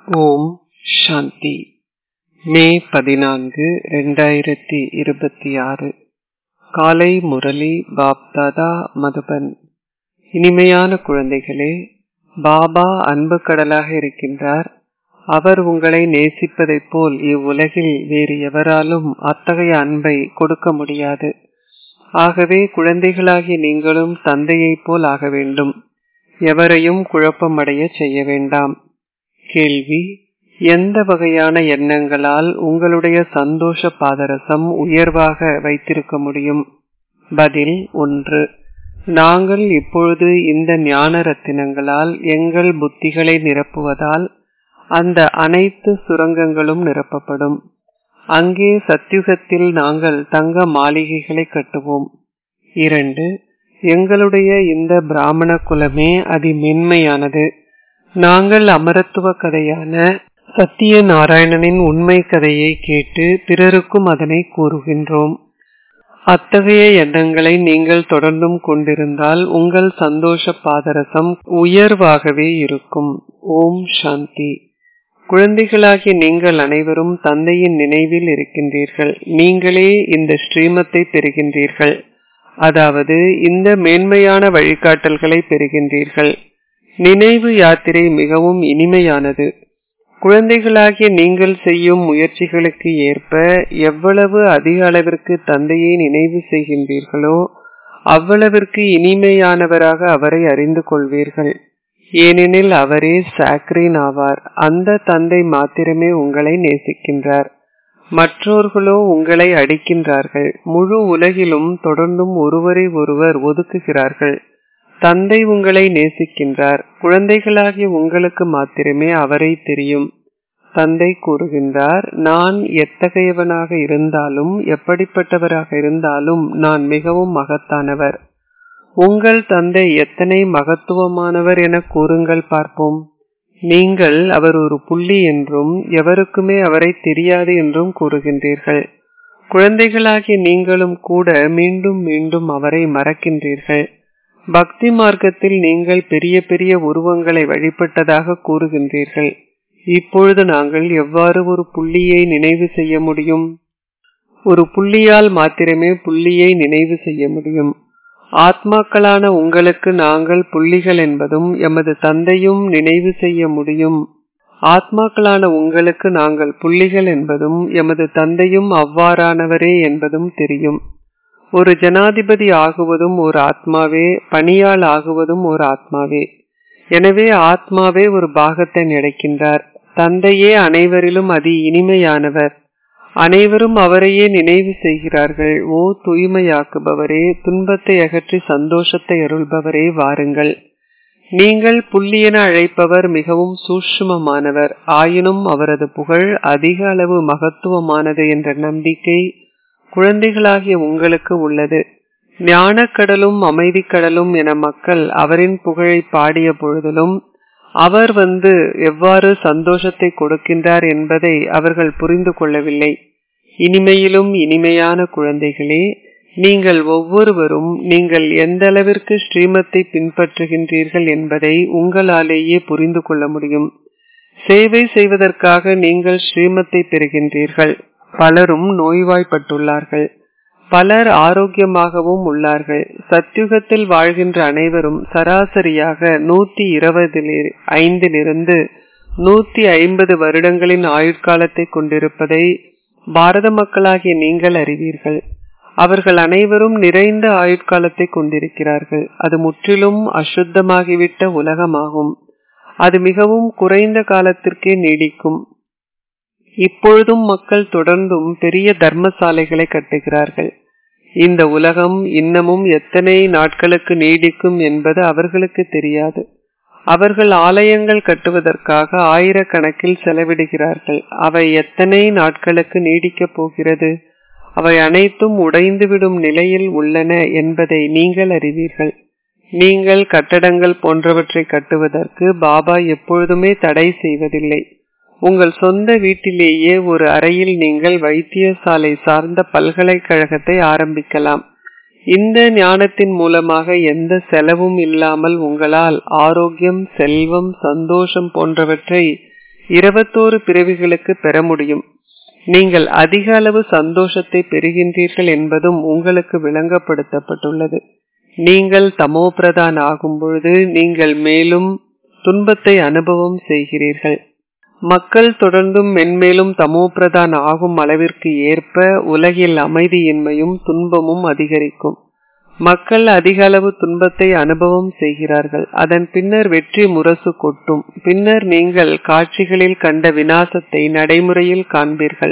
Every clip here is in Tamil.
ஓம் சாந்தி மே பதினான்கு ரெண்டாயிரத்தி இருபத்தி ஆறு காலை முரளி பாப்தாதா மதுபன் இனிமையான குழந்தைகளே பாபா அன்பு கடலாக இருக்கின்றார் அவர் உங்களை நேசிப்பதைப் போல் இவ்வுலகில் வேறு எவராலும் அத்தகைய அன்பை கொடுக்க முடியாது ஆகவே குழந்தைகளாகிய நீங்களும் தந்தையைப் போல் ஆக வேண்டும் எவரையும் குழப்பமடைய செய்ய வேண்டாம் கேள்வி எந்த வகையான எண்ணங்களால் உங்களுடைய சந்தோஷ பாதரசம் உயர்வாக வைத்திருக்க முடியும் பதில் ஒன்று நாங்கள் இப்பொழுது இந்த ஞான ரத்தினங்களால் எங்கள் புத்திகளை நிரப்புவதால் அந்த அனைத்து சுரங்கங்களும் நிரப்பப்படும் அங்கே சத்யுகத்தில் நாங்கள் தங்க மாளிகைகளை கட்டுவோம் இரண்டு எங்களுடைய இந்த பிராமண குலமே அதி மென்மையானது நாங்கள் அமரத்துவ கதையான சத்திய நாராயணனின் உண்மை கதையை கேட்டு பிறருக்கும் அதனை கூறுகின்றோம் அத்தகைய எண்ணங்களை நீங்கள் தொடர்ந்தும் கொண்டிருந்தால் உங்கள் சந்தோஷ பாதரசம் உயர்வாகவே இருக்கும் ஓம் சாந்தி குழந்தைகளாகிய நீங்கள் அனைவரும் தந்தையின் நினைவில் இருக்கின்றீர்கள் நீங்களே இந்த ஸ்ரீமத்தை பெறுகின்றீர்கள் அதாவது இந்த மேன்மையான வழிகாட்டல்களை பெறுகின்றீர்கள் நினைவு யாத்திரை மிகவும் இனிமையானது குழந்தைகளாகிய நீங்கள் செய்யும் முயற்சிகளுக்கு ஏற்ப எவ்வளவு அதிக அளவிற்கு தந்தையை நினைவு செய்கின்றீர்களோ அவ்வளவிற்கு இனிமையானவராக அவரை அறிந்து கொள்வீர்கள் ஏனெனில் அவரே சாக்ரீன் ஆவார் அந்த தந்தை மாத்திரமே உங்களை நேசிக்கின்றார் மற்றோர்களோ உங்களை அடிக்கின்றார்கள் முழு உலகிலும் தொடர்ந்தும் ஒருவரை ஒருவர் ஒதுக்குகிறார்கள் தந்தை உங்களை நேசிக்கின்றார் குழந்தைகளாகிய உங்களுக்கு மாத்திரமே அவரை தெரியும் தந்தை கூறுகின்றார் நான் எத்தகையவனாக இருந்தாலும் எப்படிப்பட்டவராக இருந்தாலும் நான் மிகவும் மகத்தானவர் உங்கள் தந்தை எத்தனை மகத்துவமானவர் என கூறுங்கள் பார்ப்போம் நீங்கள் அவர் ஒரு புள்ளி என்றும் எவருக்குமே அவரை தெரியாது என்றும் கூறுகின்றீர்கள் குழந்தைகளாகிய நீங்களும் கூட மீண்டும் மீண்டும் அவரை மறக்கின்றீர்கள் பக்தி மார்க்கத்தில் நீங்கள் பெரிய பெரிய உருவங்களை வழிபட்டதாக கூறுகின்றீர்கள் இப்பொழுது நாங்கள் எவ்வாறு ஒரு புள்ளியை நினைவு செய்ய முடியும் ஒரு புள்ளியால் மாத்திரமே புள்ளியை நினைவு செய்ய முடியும் ஆத்மாக்களான உங்களுக்கு நாங்கள் புள்ளிகள் என்பதும் எமது தந்தையும் நினைவு செய்ய முடியும் ஆத்மாக்களான உங்களுக்கு நாங்கள் புள்ளிகள் என்பதும் எமது தந்தையும் அவ்வாறானவரே என்பதும் தெரியும் ஒரு ஜனாதிபதி ஆகுவதும் ஒரு ஆத்மாவே பணியாள் ஆகுவதும் ஒரு ஆத்மாவே எனவே ஆத்மாவே ஒரு பாகத்தை நடக்கின்றார் தந்தையே அனைவரிலும் அதி இனிமையானவர் அனைவரும் அவரையே நினைவு செய்கிறார்கள் ஓ தூய்மையாக்குபவரே துன்பத்தை அகற்றி சந்தோஷத்தை அருள்பவரே வாருங்கள் நீங்கள் புள்ளியென அழைப்பவர் மிகவும் சூஷ்மமானவர் ஆயினும் அவரது புகழ் அதிக அளவு மகத்துவமானது என்ற நம்பிக்கை குழந்தைகளாகிய உங்களுக்கு உள்ளது ஞானக்கடலும் அமைதிக்கடலும் என மக்கள் அவரின் புகழை பாடிய பொழுதிலும் அவர் வந்து எவ்வாறு சந்தோஷத்தை கொடுக்கின்றார் என்பதை அவர்கள் புரிந்து கொள்ளவில்லை இனிமையிலும் இனிமையான குழந்தைகளே நீங்கள் ஒவ்வொருவரும் நீங்கள் எந்த அளவிற்கு ஸ்ரீமத்தை பின்பற்றுகின்றீர்கள் என்பதை உங்களாலேயே புரிந்து கொள்ள முடியும் சேவை செய்வதற்காக நீங்கள் ஸ்ரீமத்தை பெறுகின்றீர்கள் பலரும் நோய்வாய்ப்பட்டுள்ளார்கள் பலர் ஆரோக்கியமாகவும் உள்ளார்கள் சத்யுகத்தில் வாழ்கின்ற அனைவரும் சராசரியாக நூத்தி இருபது ஐந்திலிருந்து நூத்தி ஐம்பது வருடங்களின் ஆயுட்காலத்தை கொண்டிருப்பதை பாரத மக்களாகிய நீங்கள் அறிவீர்கள் அவர்கள் அனைவரும் நிறைந்த ஆயுட்காலத்தை கொண்டிருக்கிறார்கள் அது முற்றிலும் அசுத்தமாகிவிட்ட உலகமாகும் அது மிகவும் குறைந்த காலத்திற்கே நீடிக்கும் இப்பொழுதும் மக்கள் தொடர்ந்தும் பெரிய தர்மசாலைகளை கட்டுகிறார்கள் இந்த உலகம் இன்னமும் எத்தனை நாட்களுக்கு நீடிக்கும் என்பது அவர்களுக்கு தெரியாது அவர்கள் ஆலயங்கள் கட்டுவதற்காக ஆயிரக்கணக்கில் செலவிடுகிறார்கள் அவை எத்தனை நாட்களுக்கு நீடிக்கப் போகிறது அவை அனைத்தும் உடைந்துவிடும் நிலையில் உள்ளன என்பதை நீங்கள் அறிவீர்கள் நீங்கள் கட்டடங்கள் போன்றவற்றை கட்டுவதற்கு பாபா எப்பொழுதுமே தடை செய்வதில்லை உங்கள் சொந்த வீட்டிலேயே ஒரு அறையில் நீங்கள் வைத்தியசாலை சார்ந்த பல்கலைக்கழகத்தை ஆரம்பிக்கலாம் இந்த ஞானத்தின் மூலமாக எந்த செலவும் இல்லாமல் உங்களால் ஆரோக்கியம் செல்வம் சந்தோஷம் போன்றவற்றை இருபத்தோரு பிறவிகளுக்கு பெற முடியும் நீங்கள் அதிக அளவு சந்தோஷத்தை பெறுகின்றீர்கள் என்பதும் உங்களுக்கு விளங்கப்படுத்தப்பட்டுள்ளது நீங்கள் தமோபிரதான் ஆகும் பொழுது நீங்கள் மேலும் துன்பத்தை அனுபவம் செய்கிறீர்கள் மக்கள் தொடர்ந்தும் மென்மேலும் தமோபிரதான் ஆகும் அளவிற்கு ஏற்ப உலகில் அமைதியின்மையும் துன்பமும் அதிகரிக்கும் மக்கள் அதிக அளவு துன்பத்தை அனுபவம் செய்கிறார்கள் அதன் பின்னர் வெற்றி முரசு கொட்டும் பின்னர் நீங்கள் காட்சிகளில் கண்ட வினாசத்தை நடைமுறையில் காண்பீர்கள்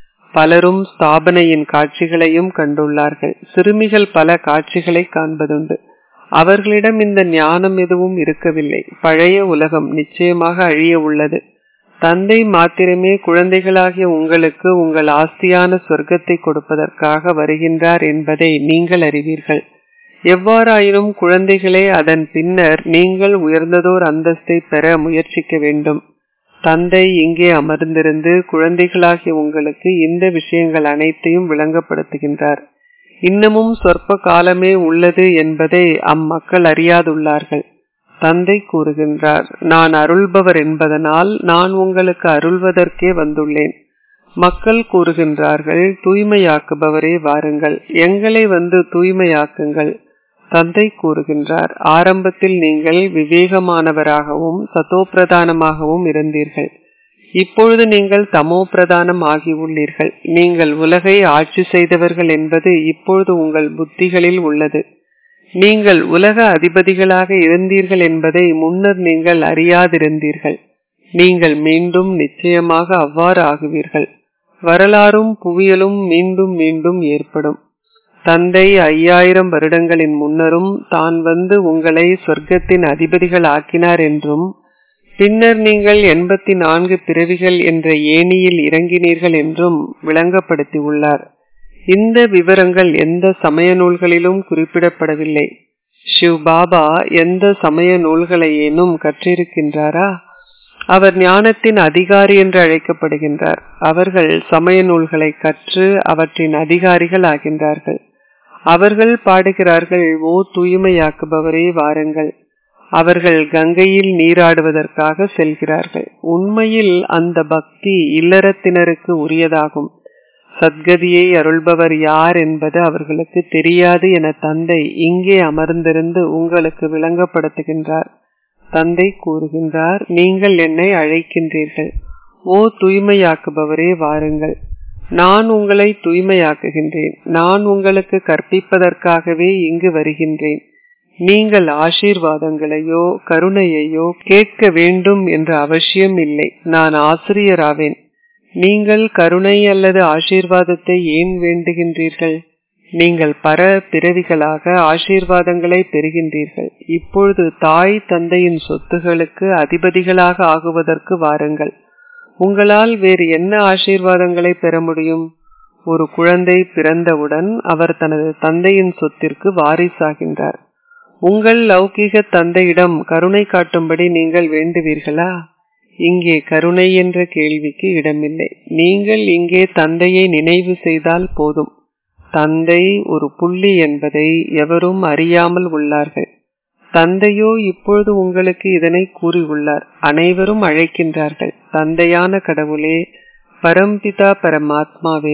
பலரும் ஸ்தாபனையின் காட்சிகளையும் கண்டுள்ளார்கள் சிறுமிகள் பல காட்சிகளை காண்பதுண்டு அவர்களிடம் இந்த ஞானம் எதுவும் இருக்கவில்லை பழைய உலகம் நிச்சயமாக அழிய உள்ளது தந்தை மாத்திரமே குழந்தைகளாகிய உங்களுக்கு உங்கள் ஆஸ்தியான சொர்க்கத்தை கொடுப்பதற்காக வருகின்றார் என்பதை நீங்கள் அறிவீர்கள் எவ்வாறாயினும் குழந்தைகளே அதன் பின்னர் நீங்கள் உயர்ந்ததோர் அந்தஸ்தை பெற முயற்சிக்க வேண்டும் தந்தை இங்கே அமர்ந்திருந்து குழந்தைகளாகிய உங்களுக்கு இந்த விஷயங்கள் அனைத்தையும் விளங்கப்படுத்துகின்றார் இன்னமும் சொற்ப காலமே உள்ளது என்பதை அம்மக்கள் அறியாதுள்ளார்கள் தந்தை கூறுகின்றார் நான் அருள்பவர் என்பதனால் நான் உங்களுக்கு அருள்வதற்கே வந்துள்ளேன் மக்கள் கூறுகின்றார்கள் தூய்மையாக்குபவரே வாருங்கள் எங்களை வந்து தூய்மையாக்குங்கள் தந்தை கூறுகின்றார் ஆரம்பத்தில் நீங்கள் விவேகமானவராகவும் சதோப்பிரதானமாகவும் இருந்தீர்கள் இப்பொழுது நீங்கள் தமோ பிரதானம் ஆகியுள்ளீர்கள் நீங்கள் உலகை ஆட்சி செய்தவர்கள் என்பது இப்பொழுது உங்கள் புத்திகளில் உள்ளது நீங்கள் உலக அதிபதிகளாக இருந்தீர்கள் என்பதை முன்னர் நீங்கள் அறியாதிருந்தீர்கள் நீங்கள் மீண்டும் நிச்சயமாக அவ்வாறு ஆகுவீர்கள் வரலாறும் புவியலும் மீண்டும் மீண்டும் ஏற்படும் தந்தை ஐயாயிரம் வருடங்களின் முன்னரும் தான் வந்து உங்களை சொர்க்கத்தின் அதிபதிகள் ஆக்கினார் என்றும் பின்னர் நீங்கள் எண்பத்தி நான்கு பிறவிகள் என்ற ஏணியில் இறங்கினீர்கள் என்றும் விளங்கப்படுத்தி உள்ளார் இந்த விவரங்கள் எந்த சமய நூல்களிலும் குறிப்பிடப்படவில்லை ஷிவ் பாபா எந்த சமய நூல்களையேனும் கற்றிருக்கின்றாரா அவர் ஞானத்தின் அதிகாரி என்று அழைக்கப்படுகின்றார் அவர்கள் சமய நூல்களை கற்று அவற்றின் அதிகாரிகள் ஆகின்றார்கள் அவர்கள் பாடுகிறார்கள் ஓ தூய்மையாக்குபவரே வாருங்கள் அவர்கள் கங்கையில் நீராடுவதற்காக செல்கிறார்கள் உண்மையில் அந்த பக்தி இல்லறத்தினருக்கு உரியதாகும் சத்கதியை அருள்பவர் யார் என்பது அவர்களுக்கு தெரியாது என தந்தை இங்கே அமர்ந்திருந்து உங்களுக்கு விளங்கப்படுத்துகின்றார் தந்தை கூறுகின்றார் நீங்கள் என்னை அழைக்கின்றீர்கள் ஓ தூய்மையாக்குபவரே வாருங்கள் நான் உங்களை தூய்மையாக்குகின்றேன் நான் உங்களுக்கு கற்பிப்பதற்காகவே இங்கு வருகின்றேன் நீங்கள் ஆசீர்வாதங்களையோ கருணையையோ கேட்க வேண்டும் என்ற அவசியம் இல்லை நான் ஆசிரியராவேன் நீங்கள் கருணை அல்லது ஆசீர்வாதத்தை ஏன் வேண்டுகின்றீர்கள் நீங்கள் பர பிறவிகளாக ஆசீர்வாதங்களை பெறுகின்றீர்கள் இப்பொழுது தாய் தந்தையின் சொத்துகளுக்கு அதிபதிகளாக ஆகுவதற்கு வாருங்கள் உங்களால் வேறு என்ன ஆசீர்வாதங்களை பெற முடியும் ஒரு குழந்தை பிறந்தவுடன் அவர் தனது தந்தையின் சொத்திற்கு வாரிசாகின்றார் உங்கள் லௌகீக தந்தையிடம் கருணை காட்டும்படி நீங்கள் வேண்டுவீர்களா இங்கே கருணை என்ற கேள்விக்கு இடமில்லை நீங்கள் இங்கே தந்தையை நினைவு செய்தால் போதும் தந்தை ஒரு புள்ளி என்பதை எவரும் அறியாமல் உள்ளார்கள் தந்தையோ இப்பொழுது உங்களுக்கு இதனை கூறியுள்ளார் அனைவரும் அழைக்கின்றார்கள் தந்தையான கடவுளே பரம்பிதா பரமாத்மாவே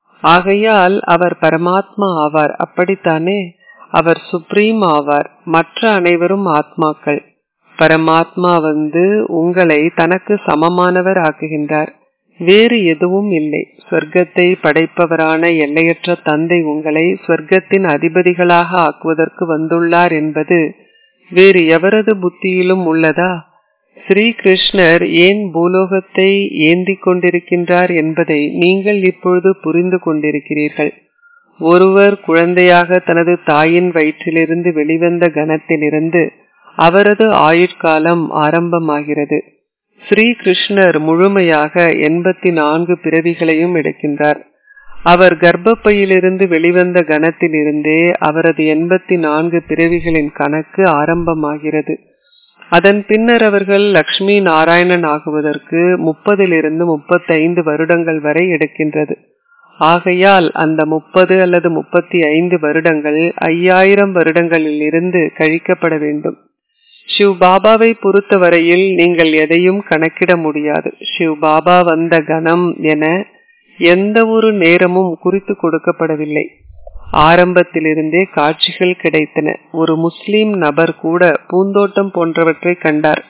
ஆகையால் அவர் பரமாத்மா ஆவார் அப்படித்தானே அவர் சுப்ரீம் ஆவார் மற்ற அனைவரும் ஆத்மாக்கள் பரமாத்மா வந்து உங்களை தனக்கு சமமானவர் ஆக்குகின்றார் வேறு எதுவும் இல்லை சொர்க்கத்தை படைப்பவரான எல்லையற்ற தந்தை உங்களை சொர்க்கத்தின் அதிபதிகளாக ஆக்குவதற்கு வந்துள்ளார் என்பது வேறு எவரது புத்தியிலும் உள்ளதா ஸ்ரீ கிருஷ்ணர் ஏன் பூலோகத்தை ஏந்தி கொண்டிருக்கின்றார் என்பதை நீங்கள் இப்பொழுது புரிந்து கொண்டிருக்கிறீர்கள் ஒருவர் குழந்தையாக தனது தாயின் வயிற்றிலிருந்து வெளிவந்த கணத்திலிருந்து அவரது ஆயுட்காலம் ஆரம்பமாகிறது ஸ்ரீ கிருஷ்ணர் முழுமையாக எண்பத்தி நான்கு பிறவிகளையும் எடுக்கின்றார் அவர் கர்ப்பப்பையிலிருந்து வெளிவந்த கணத்திலிருந்தே அவரது எண்பத்தி நான்கு பிறவிகளின் கணக்கு ஆரம்பமாகிறது அதன் பின்னர் அவர்கள் லக்ஷ்மி நாராயணன் ஆகுவதற்கு முப்பதிலிருந்து முப்பத்தைந்து வருடங்கள் வரை எடுக்கின்றது ஆகையால் அந்த முப்பது அல்லது முப்பத்தி ஐந்து வருடங்கள் ஐயாயிரம் வருடங்களில் இருந்து கழிக்கப்பட வேண்டும் ஷிவ் பாபாவை பொறுத்தவரையில் நீங்கள் எதையும் கணக்கிட முடியாது ஷிவ் பாபா வந்த கணம் என எந்த ஒரு நேரமும் குறித்து கொடுக்கப்படவில்லை ஆரம்பத்திலிருந்தே காட்சிகள் கிடைத்தன ஒரு முஸ்லிம் நபர் கூட பூந்தோட்டம் போன்றவற்றை கண்டார்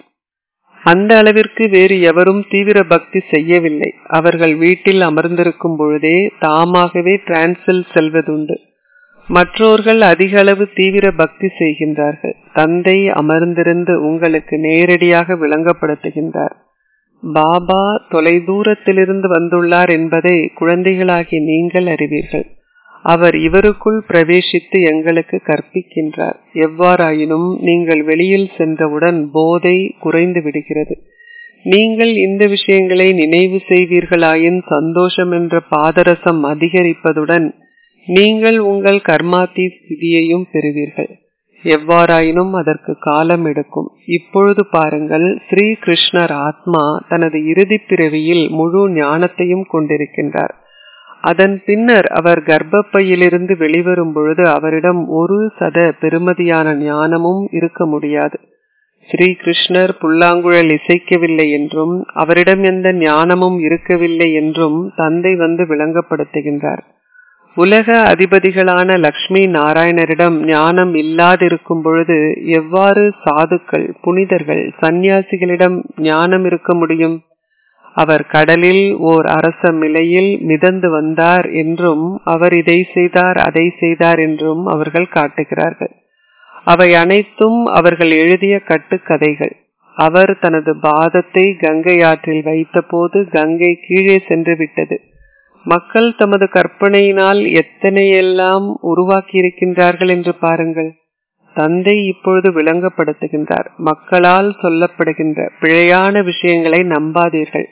அந்த அளவிற்கு வேறு எவரும் தீவிர பக்தி செய்யவில்லை அவர்கள் வீட்டில் அமர்ந்திருக்கும் பொழுதே தாமாகவே டிரான்சில் செல்வதுண்டு மற்றோர்கள் அதிக அளவு தீவிர பக்தி செய்கின்றார்கள் தந்தை அமர்ந்திருந்து உங்களுக்கு நேரடியாக விளங்கப்படுத்துகின்றார் பாபா தொலைதூரத்திலிருந்து வந்துள்ளார் என்பதை குழந்தைகளாகி நீங்கள் அறிவீர்கள் அவர் இவருக்குள் பிரவேசித்து எங்களுக்கு கற்பிக்கின்றார் எவ்வாறாயினும் நீங்கள் வெளியில் சென்றவுடன் போதை குறைந்து விடுகிறது நீங்கள் இந்த விஷயங்களை நினைவு செய்வீர்களாயின் சந்தோஷம் என்ற பாதரசம் அதிகரிப்பதுடன் நீங்கள் உங்கள் கர்மாத்தி ஸ்திதியையும் பெறுவீர்கள் எவ்வாறாயினும் அதற்கு காலம் எடுக்கும் இப்பொழுது பாருங்கள் ஸ்ரீ கிருஷ்ணர் ஆத்மா தனது இறுதி பிறவியில் முழு ஞானத்தையும் கொண்டிருக்கின்றார் அதன் பின்னர் அவர் கர்ப்பப்பையிலிருந்து வெளிவரும் பொழுது அவரிடம் ஒரு சத பெருமதியான ஞானமும் இருக்க முடியாது ஸ்ரீ கிருஷ்ணர் புல்லாங்குழல் இசைக்கவில்லை என்றும் அவரிடம் எந்த ஞானமும் இருக்கவில்லை என்றும் தந்தை வந்து விளங்கப்படுத்துகின்றார் உலக அதிபதிகளான லக்ஷ்மி நாராயணரிடம் ஞானம் இல்லாதிருக்கும் பொழுது எவ்வாறு சாதுக்கள் புனிதர்கள் சந்நியாசிகளிடம் ஞானம் இருக்க முடியும் அவர் கடலில் ஓர் அரச நிலையில் மிதந்து வந்தார் என்றும் அவர் இதை செய்தார் அதை செய்தார் என்றும் அவர்கள் காட்டுகிறார்கள் அவை அனைத்தும் அவர்கள் எழுதிய கட்டுக்கதைகள் அவர் தனது பாதத்தை கங்கை ஆற்றில் வைத்தபோது கங்கை கீழே சென்று விட்டது மக்கள் தமது கற்பனையினால் எத்தனையெல்லாம் உருவாக்கி இருக்கின்றார்கள் என்று பாருங்கள் தந்தை இப்பொழுது விளங்கப்படுத்துகின்றார் மக்களால் சொல்லப்படுகின்ற பிழையான விஷயங்களை நம்பாதீர்கள்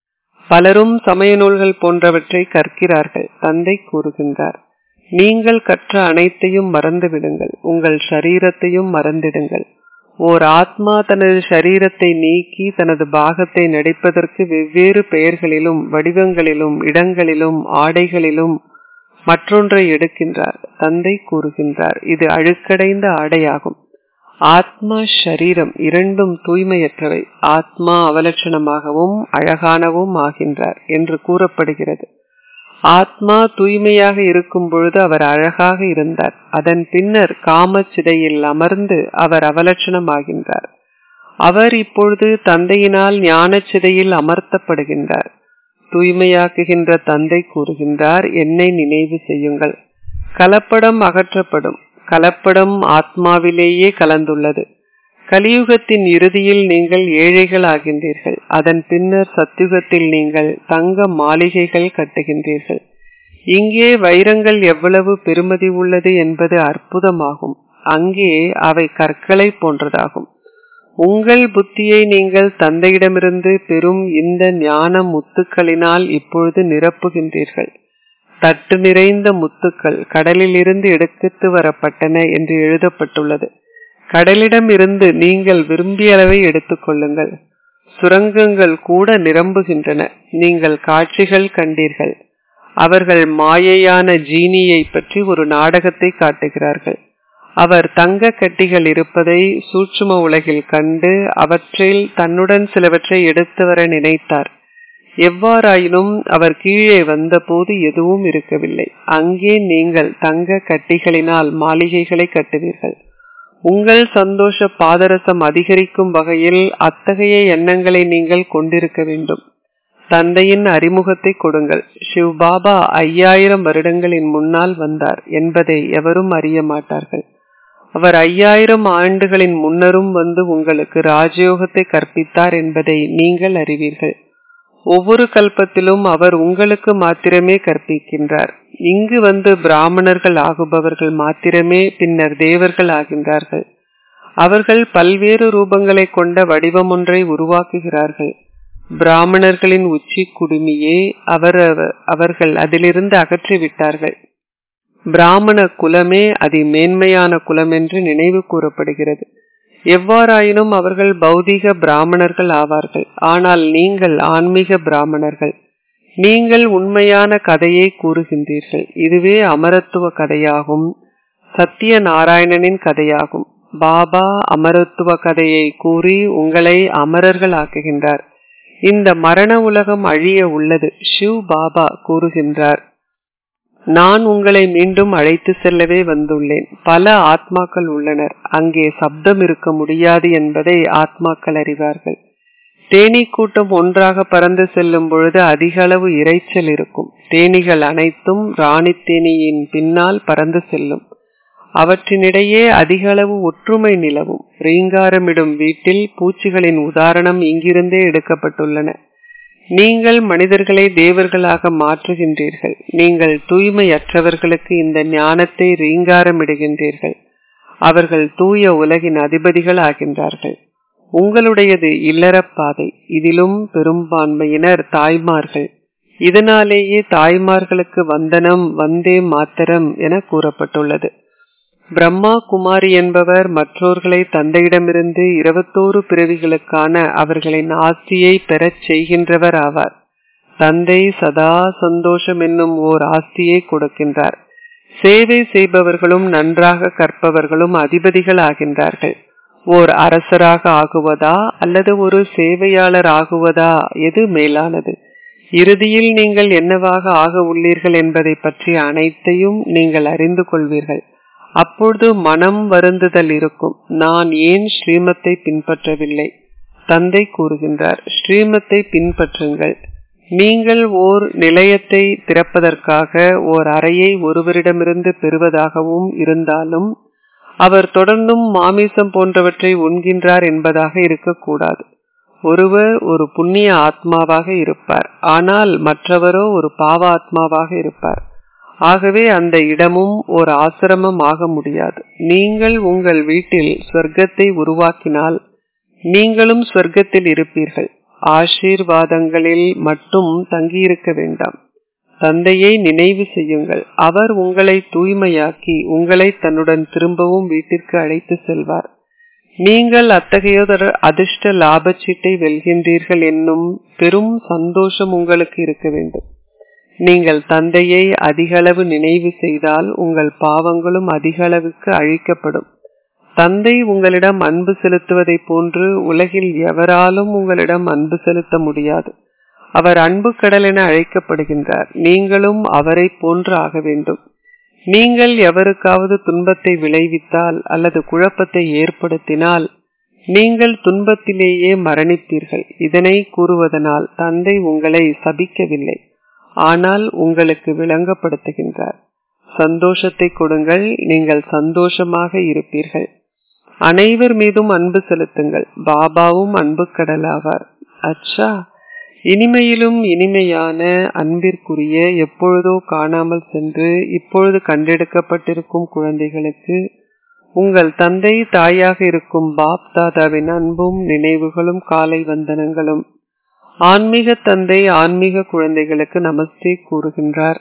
பலரும் சமய நூல்கள் போன்றவற்றை கற்கிறார்கள் தந்தை கூறுகின்றார் நீங்கள் கற்ற அனைத்தையும் மறந்துவிடுங்கள் உங்கள் சரீரத்தையும் மறந்திடுங்கள் ஓர் ஆத்மா தனது சரீரத்தை நீக்கி தனது பாகத்தை நடிப்பதற்கு வெவ்வேறு பெயர்களிலும் வடிவங்களிலும் இடங்களிலும் ஆடைகளிலும் மற்றொன்றை எடுக்கின்றார் தந்தை கூறுகின்றார் இது அழுக்கடைந்த ஆடையாகும் ஆத்மா ஷரீரம் இரண்டும் தூய்மையற்றவை ஆத்மா அவலட்சணமாகவும் அழகானவும் ஆகின்றார் என்று கூறப்படுகிறது ஆத்மா தூய்மையாக இருக்கும் பொழுது அவர் அழகாக இருந்தார் அதன் பின்னர் காமச்சிதையில் அமர்ந்து அவர் அவலட்சணமாகின்றார் அவர் இப்பொழுது தந்தையினால் ஞானச்சிதையில் அமர்த்தப்படுகின்றார் தூய்மையாக்குகின்ற தந்தை கூறுகின்றார் என்னை நினைவு செய்யுங்கள் கலப்படம் அகற்றப்படும் கலப்படம் ஆத்மாவிலேயே கலந்துள்ளது கலியுகத்தின் இறுதியில் நீங்கள் ஏழைகள் ஆகின்றீர்கள் அதன் பின்னர் சத்தியுகத்தில் நீங்கள் தங்க மாளிகைகள் கட்டுகின்றீர்கள் இங்கே வைரங்கள் எவ்வளவு பெருமதி உள்ளது என்பது அற்புதமாகும் அங்கே அவை கற்களை போன்றதாகும் உங்கள் புத்தியை நீங்கள் தந்தையிடமிருந்து பெறும் இந்த ஞான முத்துக்களினால் இப்பொழுது நிரப்புகின்றீர்கள் தட்டு நிறைந்த முத்துக்கள் கடலில் இருந்து எடுத்து வரப்பட்டன என்று எழுதப்பட்டுள்ளது கடலிடம் இருந்து நீங்கள் விரும்பிய அளவை எடுத்துக்கொள்ளுங்கள் சுரங்கங்கள் கூட நிரம்புகின்றன நீங்கள் காட்சிகள் கண்டீர்கள் அவர்கள் மாயையான ஜீனியை பற்றி ஒரு நாடகத்தை காட்டுகிறார்கள் அவர் தங்க கட்டிகள் இருப்பதை சூட்சும உலகில் கண்டு அவற்றில் தன்னுடன் சிலவற்றை எடுத்து வர நினைத்தார் எவ்வாறாயினும் அவர் கீழே வந்தபோது எதுவும் இருக்கவில்லை அங்கே நீங்கள் தங்க கட்டிகளினால் மாளிகைகளை கட்டுவீர்கள் உங்கள் சந்தோஷ பாதரசம் அதிகரிக்கும் வகையில் அத்தகைய எண்ணங்களை நீங்கள் கொண்டிருக்க வேண்டும் தந்தையின் அறிமுகத்தை கொடுங்கள் சிவ் பாபா ஐயாயிரம் வருடங்களின் முன்னால் வந்தார் என்பதை எவரும் அறிய மாட்டார்கள் அவர் ஐயாயிரம் ஆண்டுகளின் முன்னரும் வந்து உங்களுக்கு ராஜயோகத்தை கற்பித்தார் என்பதை நீங்கள் அறிவீர்கள் ஒவ்வொரு கல்பத்திலும் அவர் உங்களுக்கு மாத்திரமே கற்பிக்கின்றார் இங்கு வந்து பிராமணர்கள் ஆகுபவர்கள் மாத்திரமே பின்னர் தேவர்கள் ஆகின்றார்கள் அவர்கள் பல்வேறு ரூபங்களை கொண்ட வடிவம் ஒன்றை உருவாக்குகிறார்கள் பிராமணர்களின் உச்சி குடுமியே அவர் அவர்கள் அதிலிருந்து அகற்றிவிட்டார்கள் பிராமண குலமே அதி மேன்மையான குலம் என்று நினைவு கூறப்படுகிறது எவ்வாறாயினும் அவர்கள் பௌதீக பிராமணர்கள் ஆவார்கள் ஆனால் நீங்கள் ஆன்மீக பிராமணர்கள் நீங்கள் உண்மையான கதையை கூறுகின்றீர்கள் இதுவே அமரத்துவ கதையாகும் சத்திய நாராயணனின் கதையாகும் பாபா அமரத்துவ கதையை கூறி உங்களை அமரர்கள் ஆக்குகின்றார் இந்த மரண உலகம் அழிய உள்ளது ஷிவ் பாபா கூறுகின்றார் நான் உங்களை மீண்டும் அழைத்து செல்லவே வந்துள்ளேன் பல ஆத்மாக்கள் உள்ளனர் அங்கே சப்தம் இருக்க முடியாது என்பதை ஆத்மாக்கள் அறிவார்கள் தேனீ கூட்டம் ஒன்றாக பறந்து செல்லும் பொழுது அதிக அளவு இரைச்சல் இருக்கும் தேனீகள் அனைத்தும் ராணி தேனியின் பின்னால் பறந்து செல்லும் அவற்றினிடையே அதிக அளவு ஒற்றுமை நிலவும் ரீங்காரமிடும் வீட்டில் பூச்சிகளின் உதாரணம் இங்கிருந்தே எடுக்கப்பட்டுள்ளன நீங்கள் மனிதர்களை தேவர்களாக மாற்றுகின்றீர்கள் நீங்கள் தூய்மையற்றவர்களுக்கு இந்த ஞானத்தை ரீங்காரமிடுகின்றீர்கள் அவர்கள் தூய உலகின் அதிபதிகள் ஆகின்றார்கள் உங்களுடையது இல்லறப்பாதை இதிலும் பெரும்பான்மையினர் தாய்மார்கள் இதனாலேயே தாய்மார்களுக்கு வந்தனம் வந்தே மாத்தரம் என கூறப்பட்டுள்ளது பிரம்மா குமாரி என்பவர் மற்றோர்களை தந்தையிடமிருந்து இருபத்தோரு பிறவிகளுக்கான அவர்களின் ஆஸ்தியை பெறச் செய்கின்றவர் ஆவார் தந்தை சதா சந்தோஷம் என்னும் ஓர் ஆஸ்தியை கொடுக்கின்றார் சேவை செய்பவர்களும் நன்றாக கற்பவர்களும் அதிபதிகள் ஆகின்றார்கள் ஓர் அரசராக ஆகுவதா அல்லது ஒரு சேவையாளர் ஆகுவதா எது மேலானது இறுதியில் நீங்கள் என்னவாக ஆக உள்ளீர்கள் என்பதை பற்றி அனைத்தையும் நீங்கள் அறிந்து கொள்வீர்கள் அப்பொழுது மனம் வருந்துதல் இருக்கும் நான் ஏன் ஸ்ரீமத்தை பின்பற்றவில்லை தந்தை கூறுகின்றார் ஸ்ரீமத்தை பின்பற்றுங்கள் நீங்கள் ஓர் நிலையத்தை திறப்பதற்காக ஓர் அறையை ஒருவரிடமிருந்து பெறுவதாகவும் இருந்தாலும் அவர் தொடர்ந்தும் மாமிசம் போன்றவற்றை உண்கின்றார் என்பதாக இருக்கக்கூடாது ஒருவர் ஒரு புண்ணிய ஆத்மாவாக இருப்பார் ஆனால் மற்றவரோ ஒரு பாவ ஆத்மாவாக இருப்பார் ஆகவே அந்த இடமும் ஒரு ஆசிரமம் ஆக முடியாது நீங்கள் உங்கள் வீட்டில் சொர்க்கத்தை உருவாக்கினால் நீங்களும் சொர்க்கத்தில் இருப்பீர்கள் ஆசீர்வாதங்களில் மட்டும் தங்கியிருக்க வேண்டாம் தந்தையை நினைவு செய்யுங்கள் அவர் உங்களை தூய்மையாக்கி உங்களை தன்னுடன் திரும்பவும் வீட்டிற்கு அழைத்து செல்வார் நீங்கள் அத்தகையதொரு அதிர்ஷ்ட லாபச்சீட்டை வெல்கின்றீர்கள் என்னும் பெரும் சந்தோஷம் உங்களுக்கு இருக்க வேண்டும் நீங்கள் தந்தையை அதிகளவு நினைவு செய்தால் உங்கள் பாவங்களும் அதிக அளவுக்கு அழிக்கப்படும் தந்தை உங்களிடம் அன்பு செலுத்துவதை போன்று உலகில் எவராலும் உங்களிடம் அன்பு செலுத்த முடியாது அவர் அன்பு கடல் என அழைக்கப்படுகின்றார் நீங்களும் அவரை போன்று ஆக வேண்டும் நீங்கள் எவருக்காவது துன்பத்தை விளைவித்தால் அல்லது குழப்பத்தை ஏற்படுத்தினால் நீங்கள் துன்பத்திலேயே மரணிப்பீர்கள் இதனை கூறுவதனால் தந்தை உங்களை சபிக்கவில்லை ஆனால் உங்களுக்கு விளங்கப்படுத்துகின்றார் சந்தோஷத்தை கொடுங்கள் நீங்கள் சந்தோஷமாக இருப்பீர்கள் அனைவர் மீதும் அன்பு செலுத்துங்கள் பாபாவும் அன்பு கடலாவார் அச்சா இனிமையிலும் இனிமையான அன்பிற்குரிய எப்பொழுதோ காணாமல் சென்று இப்பொழுது கண்டெடுக்கப்பட்டிருக்கும் குழந்தைகளுக்கு உங்கள் தந்தை தாயாக இருக்கும் பாப் தாதாவின் அன்பும் நினைவுகளும் காலை வந்தனங்களும் ஆன்மீக தந்தை ஆன்மீக குழந்தைகளுக்கு நமஸ்தே கூறுகின்றார்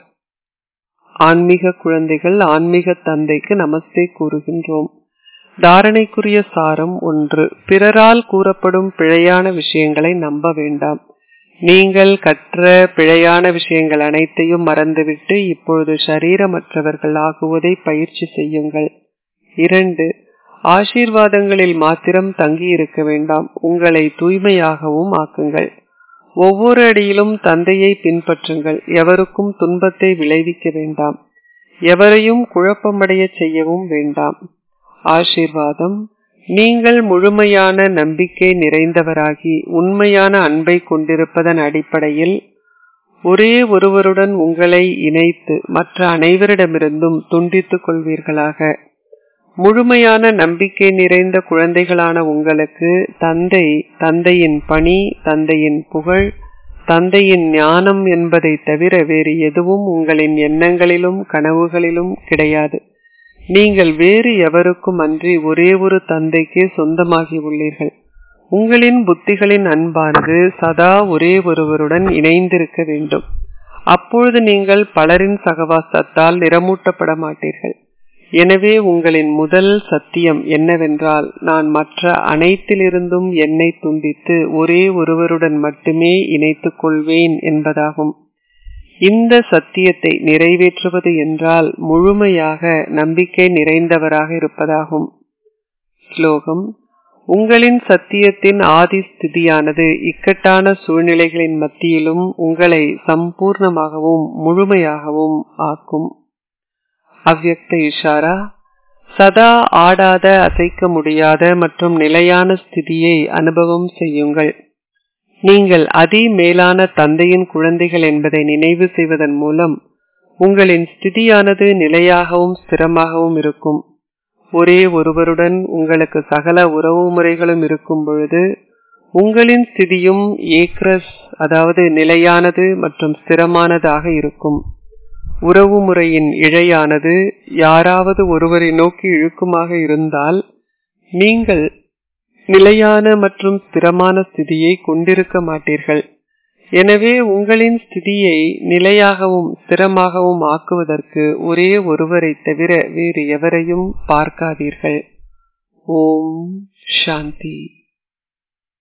ஆன்மீக குழந்தைகள் ஆன்மீக தந்தைக்கு நமஸ்தே கூறுகின்றோம் தாரணைக்குரிய சாரம் ஒன்று பிறரால் கூறப்படும் பிழையான விஷயங்களை நம்ப வேண்டாம் நீங்கள் கற்ற பிழையான விஷயங்கள் அனைத்தையும் மறந்துவிட்டு இப்பொழுது சரீரமற்றவர்கள் ஆகுவதை பயிற்சி செய்யுங்கள் இரண்டு ஆசீர்வாதங்களில் மாத்திரம் தங்கி இருக்க வேண்டாம் உங்களை தூய்மையாகவும் ஆக்குங்கள் ஒவ்வொரு அடியிலும் தந்தையை பின்பற்றுங்கள் எவருக்கும் துன்பத்தை விளைவிக்க வேண்டாம் எவரையும் குழப்பமடைய செய்யவும் வேண்டாம் ஆசீர்வாதம் நீங்கள் முழுமையான நம்பிக்கை நிறைந்தவராகி உண்மையான அன்பை கொண்டிருப்பதன் அடிப்படையில் ஒரே ஒருவருடன் உங்களை இணைத்து மற்ற அனைவரிடமிருந்தும் துண்டித்துக் கொள்வீர்களாக முழுமையான நம்பிக்கை நிறைந்த குழந்தைகளான உங்களுக்கு தந்தை தந்தையின் பணி தந்தையின் புகழ் தந்தையின் ஞானம் என்பதை தவிர வேறு எதுவும் உங்களின் எண்ணங்களிலும் கனவுகளிலும் கிடையாது நீங்கள் வேறு எவருக்கும் அன்றி ஒரே ஒரு தந்தைக்கே சொந்தமாகி உள்ளீர்கள் உங்களின் புத்திகளின் அன்பானது சதா ஒரே ஒருவருடன் இணைந்திருக்க வேண்டும் அப்பொழுது நீங்கள் பலரின் சகவாசத்தால் நிறமூட்டப்பட மாட்டீர்கள் எனவே உங்களின் முதல் சத்தியம் என்னவென்றால் நான் மற்ற அனைத்திலிருந்தும் என்னை துண்டித்து ஒரே ஒருவருடன் மட்டுமே இணைத்துக் கொள்வேன் என்பதாகும் இந்த சத்தியத்தை நிறைவேற்றுவது என்றால் முழுமையாக நம்பிக்கை நிறைந்தவராக இருப்பதாகும் ஸ்லோகம் உங்களின் சத்தியத்தின் ஆதி ஸ்திதியானது இக்கட்டான சூழ்நிலைகளின் மத்தியிலும் உங்களை சம்பூர்ணமாகவும் முழுமையாகவும் ஆக்கும் அவ்யக்த இஷாரா சதா ஆடாத அசைக்க முடியாத மற்றும் நிலையான ஸ்திதியை அனுபவம் செய்யுங்கள் நீங்கள் அதி மேலான தந்தையின் குழந்தைகள் என்பதை நினைவு செய்வதன் மூலம் உங்களின் ஸ்திதியானது நிலையாகவும் ஸ்திரமாகவும் இருக்கும் ஒரே ஒருவருடன் உங்களுக்கு சகல உறவு முறைகளும் இருக்கும் பொழுது உங்களின் ஸ்திதியும் ஏக்ரஸ் அதாவது நிலையானது மற்றும் ஸ்திரமானதாக இருக்கும் உறவு முறையின் இழையானது யாராவது ஒருவரை நோக்கி இழுக்குமாக இருந்தால் நீங்கள் நிலையான மற்றும் ஸ்திரமான ஸ்திதியை கொண்டிருக்க மாட்டீர்கள் எனவே உங்களின் ஸ்திதியை நிலையாகவும் ஸ்திரமாகவும் ஆக்குவதற்கு ஒரே ஒருவரை தவிர வேறு எவரையும் பார்க்காதீர்கள் ஓம் சாந்தி